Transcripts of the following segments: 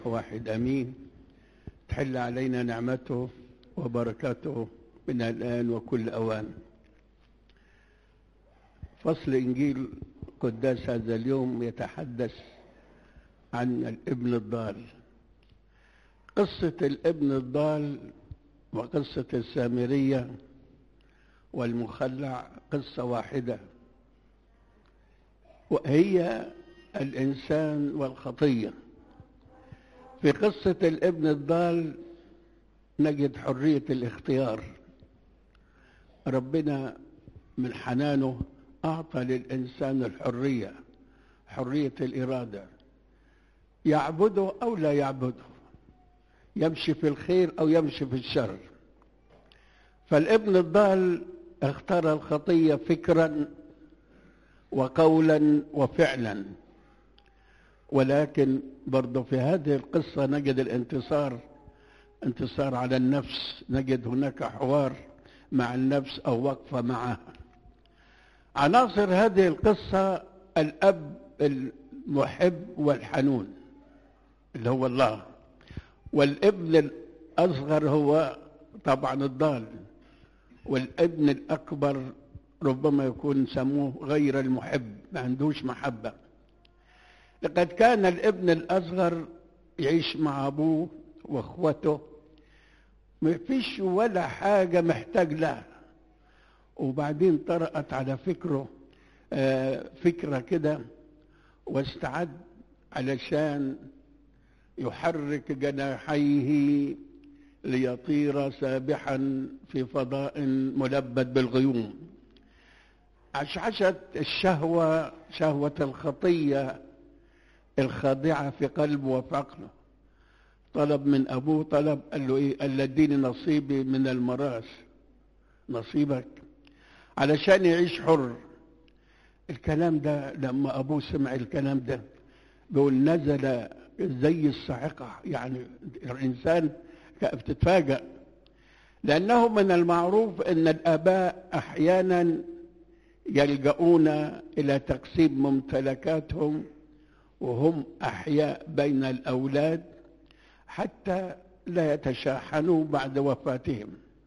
واحد امين تحل علينا نعمته وبركاته من الان وكل اوان فصل انجيل قداس هذا اليوم يتحدث عن الابن الضال قصه الابن الضال وقصه السامريه والمخلع قصه واحده وهي الانسان والخطيه في قصة الابن الضال نجد حرية الاختيار ربنا من حنانه أعطى للإنسان الحرية حرية الإرادة يعبده أو لا يعبده يمشي في الخير أو يمشي في الشر فالابن الضال اختار الخطية فكرا وقولا وفعلا ولكن برضه في هذه القصة نجد الانتصار انتصار على النفس نجد هناك حوار مع النفس أو وقفة معها عناصر هذه القصة الأب المحب والحنون اللي هو الله والابن الأصغر هو طبعا الضال والابن الأكبر ربما يكون سموه غير المحب ما عندوش محبه لقد كان الابن الأصغر يعيش مع أبوه وأخوته ما فيش ولا حاجة محتاج لها وبعدين طرأت على فكره فكرة كده واستعد علشان يحرك جناحيه ليطير سابحا في فضاء ملبد بالغيوم عشعشت الشهوة شهوة الخطية الخاضعة في قلبه وفي عقله طلب من أبوه طلب قال له إيه قال له اديني نصيبي من الميراث نصيبك علشان يعيش حر الكلام ده لما أبوه سمع الكلام ده بيقول نزل زي الصاعقة يعني الإنسان بتتفاجأ لأنه من المعروف أن الآباء أحيانا يلجؤون إلى تقسيم ممتلكاتهم وهم أحياء بين الأولاد حتى لا يتشاحنوا بعد وفاتهم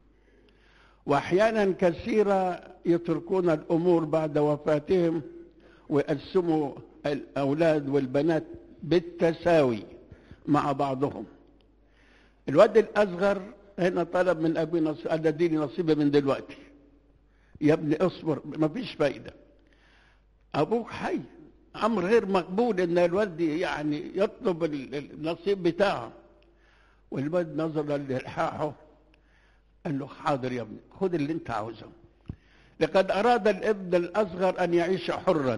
وأحيانا كثيرة يتركون الأمور بعد وفاتهم ويقسموا الأولاد والبنات بالتساوي مع بعضهم الواد الأصغر هنا طلب من أبي نصيب قال اديني نصيبي من دلوقتي يا ابني اصبر مفيش فايدة أبوك حي امر غير مقبول ان الوالد يعني يطلب النصيب بتاعه والواد نظر لالحاحه قال له حاضر يا ابني خد اللي انت عاوزه لقد اراد الابن الاصغر ان يعيش حرا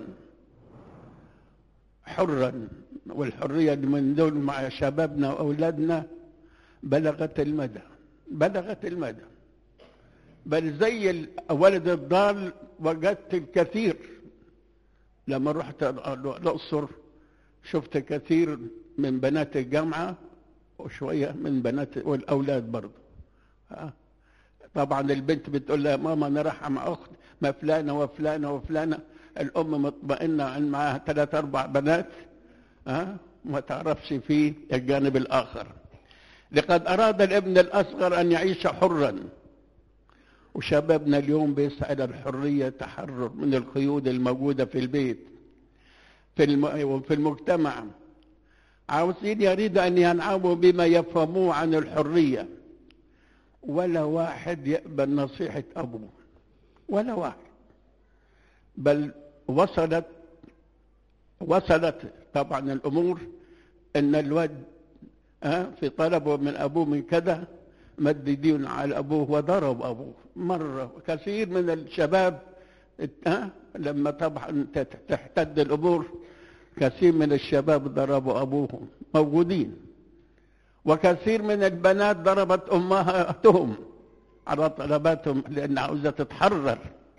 حرا والحريه من دول مع شبابنا واولادنا بلغت المدى بلغت المدى بل زي ولد الضال وجدت الكثير لما رحت الأقصر شفت كثير من بنات الجامعة وشوية من بنات والأولاد برضه طبعا البنت بتقول لها ماما أنا رايحة مع أخت ما فلانة وفلانة وفلانة الأم مطمئنة أن معاها ثلاث أربع بنات ها ما تعرفش في الجانب الآخر لقد أراد الابن الأصغر أن يعيش حرا وشبابنا اليوم بيسعى الى الحريه تحرر من القيود الموجوده في البيت في الم... في المجتمع عاوزين يريد ان ينعموا بما يفهموه عن الحريه ولا واحد يقبل نصيحه ابوه ولا واحد بل وصلت وصلت طبعا الامور ان الواد في طلبه من ابوه من كذا مد دين على ابوه وضرب ابوه مره كثير من الشباب لما طبعا تحتد الامور كثير من الشباب ضربوا ابوهم موجودين وكثير من البنات ضربت امهاتهم على طلباتهم لان عاوزه تتحرر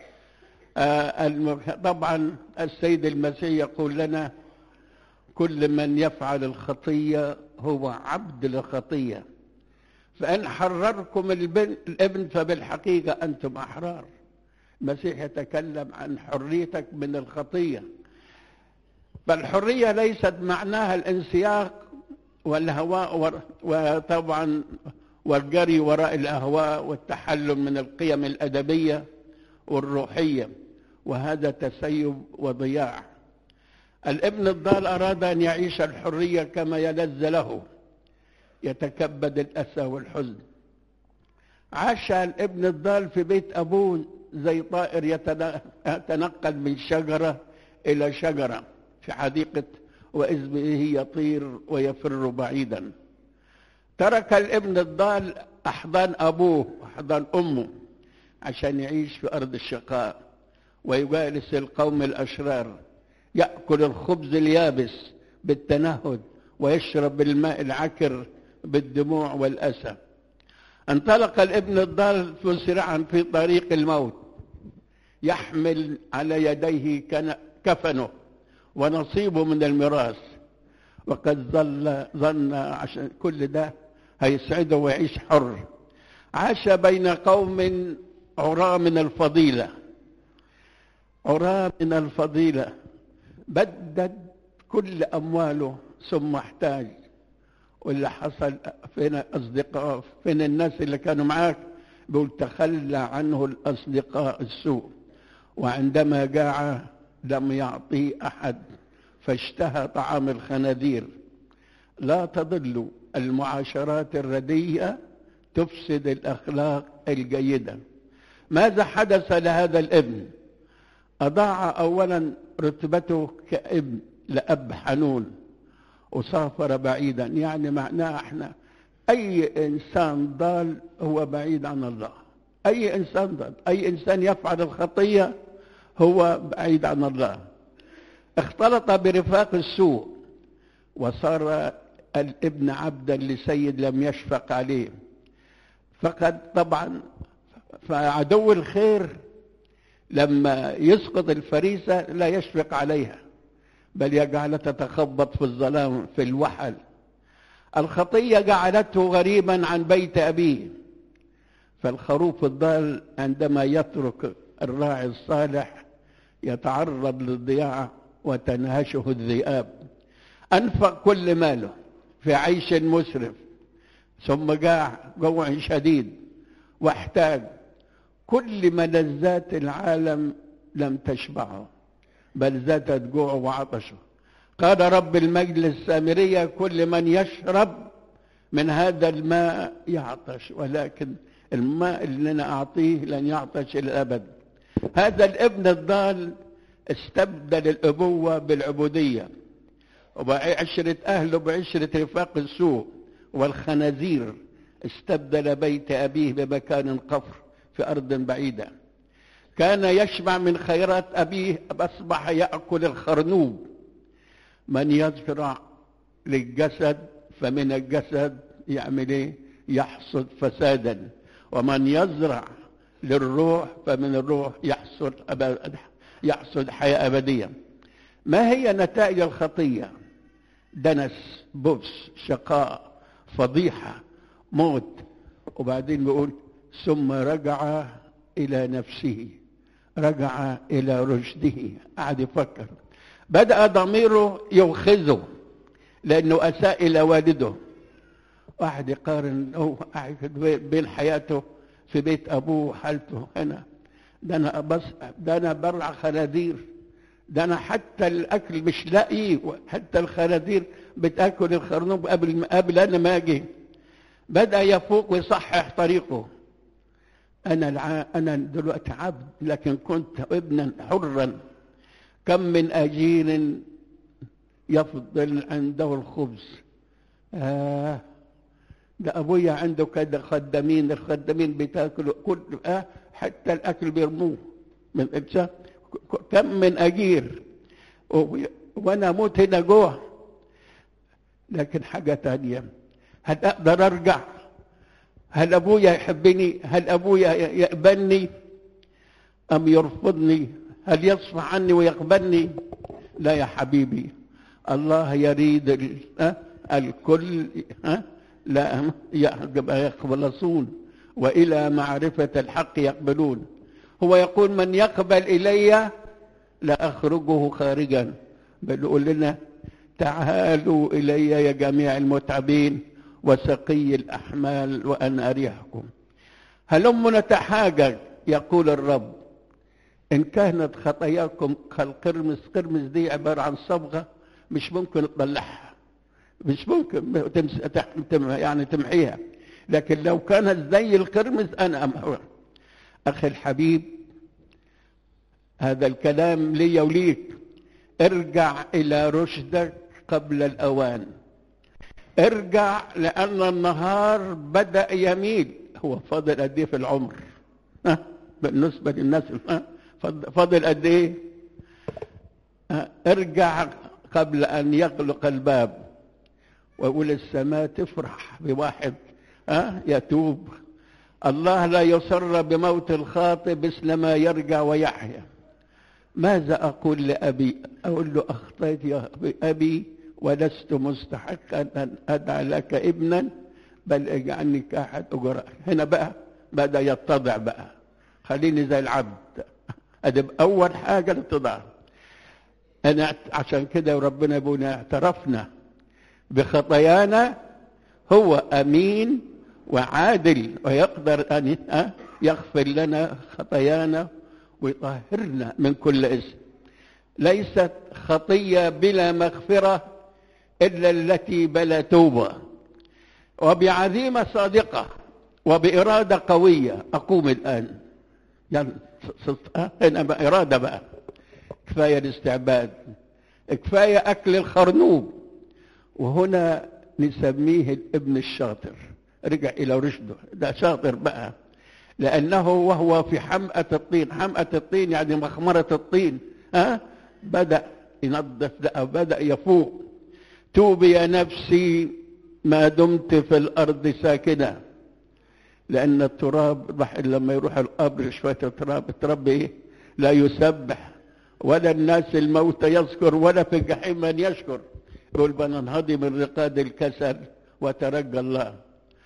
طبعا السيد المسيح يقول لنا كل من يفعل الخطيه هو عبد للخطيه فإن حرركم البن الابن فبالحقيقة أنتم أحرار المسيح يتكلم عن حريتك من الخطية فالحرية ليست معناها الانسياق والهواء ور... وطبعا والجري وراء الأهواء والتحلل من القيم الأدبية والروحية وهذا تسيب وضياع الابن الضال أراد أن يعيش الحرية كما يلذ له يتكبد الأسى والحزن عاش الابن الضال في بيت أبوه زي طائر يتنقل من شجرة إلى شجرة في حديقة وإذ به يطير ويفر بعيدا ترك الابن الضال أحضان أبوه وأحضان أمه عشان يعيش في أرض الشقاء ويجالس القوم الأشرار يأكل الخبز اليابس بالتنهد ويشرب الماء العكر بالدموع والأسى انطلق الابن الضال مسرعا في طريق الموت يحمل على يديه كفنه ونصيبه من الميراث وقد ظل ظن عشان كل ده هيسعده ويعيش حر عاش بين قوم عراة من الفضيلة عراة من الفضيلة بدد كل أمواله ثم احتاج واللي حصل فين أصدقاء فين الناس اللي كانوا معاك بيقول تخلى عنه الأصدقاء السوء وعندما جاع لم يعطيه أحد فاشتهى طعام الخنازير لا تضل المعاشرات الرديئة تفسد الأخلاق الجيدة ماذا حدث لهذا الابن أضاع أولا رتبته كابن لأب حنون وسافر بعيدا يعني معناه احنا أي إنسان ضال هو بعيد عن الله أي إنسان ضال أي إنسان يفعل الخطية هو بعيد عن الله اختلط برفاق السوء وصار الابن عبدا لسيد لم يشفق عليه فقد طبعا فعدو الخير لما يسقط الفريسة لا يشفق عليها بل يجعل تتخبط في الظلام في الوحل الخطية جعلته غريبا عن بيت أبيه فالخروف الضال عندما يترك الراعي الصالح يتعرض للضياع وتنهشه الذئاب أنفق كل ماله في عيش مسرف ثم جاع جوع شديد واحتاج كل ملذات العالم لم تشبعه بل زادت جوعه وعطشه قال رب المجد السامرية كل من يشرب من هذا الماء يعطش ولكن الماء اللي أنا أعطيه لن يعطش إلى الأبد هذا الابن الضال استبدل الأبوة بالعبودية وبعشرة أهله بعشرة رفاق السوء والخنازير استبدل بيت أبيه بمكان قفر في أرض بعيدة كان يشبع من خيرات أبيه أصبح يأكل الخرنوب من يزرع للجسد فمن الجسد يعمل ايه يحصد فسادا ومن يزرع للروح فمن الروح يحصد أبد يحصد حياة أبدية ما هي نتائج الخطية دنس بؤس شقاء فضيحة موت وبعدين بيقول ثم رجع إلى نفسه رجع إلى رشده قعد يفكر بدأ ضميره يوخزه لأنه أساء إلى والده واحد يقارن هو قاعد بين حياته في بيت أبوه وحالته هنا ده أنا بس ده أنا برع خنادير ده أنا حتى الأكل مش لاقيه حتى الخنادير بتاكل الخرنوب قبل قبل أنا ما أجي بدأ يفوق ويصحح طريقه أنا الع... أنا دلوقتي عبد لكن كنت ابنا حرا كم من أجير يفضل عنده الخبز آه ده أبويا عنده كده خدامين الخدامين بتاكلوا كل آه حتى الأكل بيرموه من إبسا كم من أجير وأنا أموت هنا جوه لكن حاجة تانية هل أقدر أرجع هل أبويا يحبني هل أبويا يقبلني أم يرفضني هل يصفح عني ويقبلني لا يا حبيبي الله يريد الكل لا يقبلون وإلى معرفة الحق يقبلون هو يقول من يقبل إلي لا أخرجه خارجا بل يقول لنا تعالوا إلي يا جميع المتعبين وسقي الأحمال وأنا أريحكم هلم نتحاجج يقول الرب إن كانت خطاياكم كالقرمز قرمز دي عبارة عن صبغة مش ممكن تطلعها مش ممكن تمس... تم... يعني تمحيها لكن لو كانت زي القرمز أنا أمحوها أخي الحبيب هذا الكلام لي وليك ارجع إلى رشدك قبل الأوان ارجع لأن النهار بدأ يميل هو فاضل قد إيه في العمر ها بالنسبة للناس ها فاضل قد إيه ها ارجع قبل أن يغلق الباب ويقول السماء تفرح بواحد ها يتوب الله لا يسر بموت الخاطئ مثل ما يرجع ويحيا ماذا أقول لأبي أقول له أخطيت يا أبي ولست مستحقا أن أدعى لك ابنا بل اجعلني كأحد أجراء هنا بقى بدأ يتضع بقى خليني زي العبد أدب أول حاجة الاتضاع أنا عشان كده ربنا يقول اعترفنا بخطايانا هو أمين وعادل ويقدر أن يغفر لنا خطايانا ويطهرنا من كل اسم ليست خطية بلا مغفرة إلا التي بلا توبة وبعزيمة صادقة وبإرادة قوية أقوم الآن يعني هنا بقى إرادة بقى كفاية الاستعباد كفاية أكل الخرنوب وهنا نسميه الابن الشاطر رجع إلى رشده ده شاطر بقى لأنه وهو في حمأة الطين حمأة الطين يعني مخمرة الطين ها بدأ ينظف ده بدأ يفوق توبي يا نفسي ما دمت في الأرض ساكنة لأن التراب الواحد لما يروح القبر شوية التراب التراب إيه لا يسبح ولا الناس الموتى يذكر ولا في الجحيم من يشكر يقول بننهضي من رقاد الكسل وترجى الله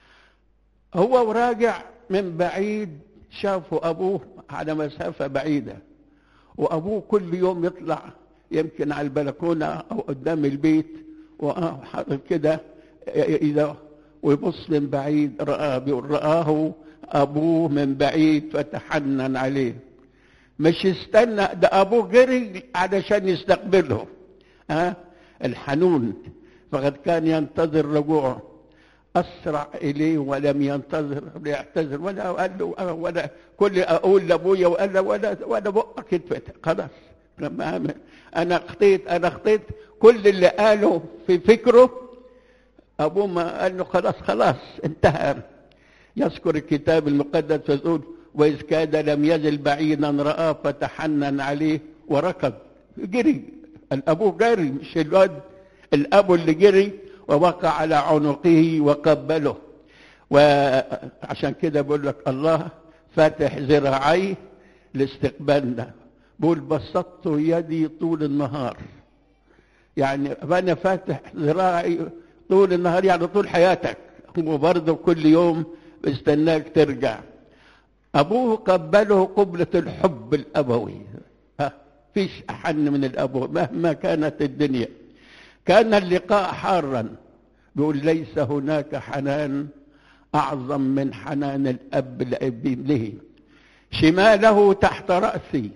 هو وراجع من بعيد شافوا أبوه على مسافة بعيدة وأبوه كل يوم يطلع يمكن على البلكونة أو قدام البيت وحاطط كده إذا ويبص من بعيد رآه بيقول رآه أبوه من بعيد فتحنن عليه مش استنى ده أبوه جري علشان يستقبله ها الحنون فقد كان ينتظر رجوعه أسرع إليه ولم ينتظر يعتذر ولا قال له ولا كل أقول لأبويا وقال له ولا ولا بقك اتفتح خلاص لما أنا أخطيت أنا أخطيت كل اللي قاله في فكره أبوه ما قال له خلاص خلاص انتهى يذكر الكتاب المقدس فيقول وإذ كاد لم يزل بعيدا رآه فتحنن عليه وركض جري الأبوه جري مش الواد الأبو اللي جري ووقع على عنقه وقبله وعشان كده بقول لك الله فاتح ذراعيه لاستقبالنا بقول بسطت يدي طول النهار يعني انا فاتح ذراعي طول النهار يعني طول حياتك وبرضه كل يوم بستناك ترجع ابوه قبله قبلة الحب الابوي ها فيش احن من الابو مهما كانت الدنيا كان اللقاء حارا بيقول ليس هناك حنان اعظم من حنان الاب لابنه شماله تحت راسي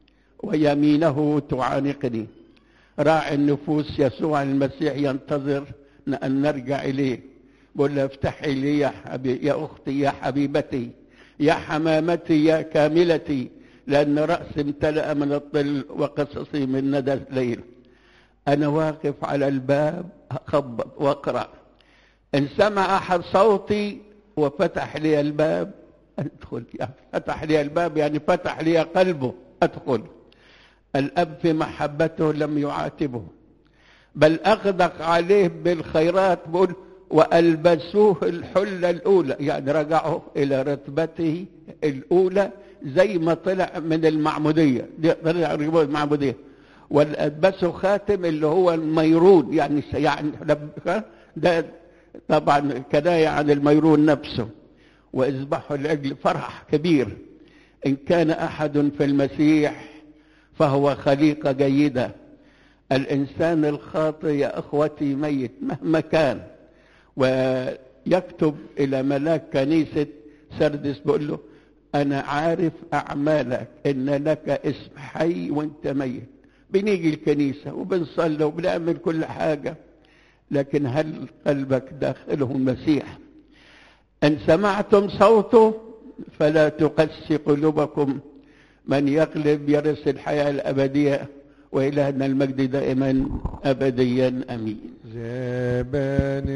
ويمينه تعانقني راعي النفوس يسوع المسيح ينتظر ان نرجع اليه بقول له افتحي لي يا, حبي يا اختي يا حبيبتي يا حمامتي يا كاملتي لان راسي امتلا من الظل وقصصي من ندى الليل انا واقف على الباب اخبط واقرا ان سمع احد صوتي وفتح لي الباب ادخل يعني فتح لي الباب يعني فتح لي قلبه ادخل الاب في محبته لم يعاتبه بل اغدق عليه بالخيرات بقول والبسوه الحله الاولى يعني رجعه الى رتبته الاولى زي ما طلع من المعموديه دي طلع المعموديه والبسه خاتم اللي هو الميرون يعني يعني ده طبعا كنايه عن الميرون نفسه واذبحوا لاجل فرح كبير ان كان احد في المسيح فهو خليقه جيده الإنسان الخاطئ يا أخوتي ميت مهما كان ويكتب إلى ملاك كنيسة سردس بيقول له أنا عارف أعمالك إن لك اسم حي وأنت ميت بنيجي الكنيسة وبنصلي وبنعمل كل حاجة لكن هل قلبك داخله المسيح إن سمعتم صوته فلا تقسي قلوبكم من يغلب يرث الحياة الأبدية وإلهنا المجد دائما أبديا أمين زبان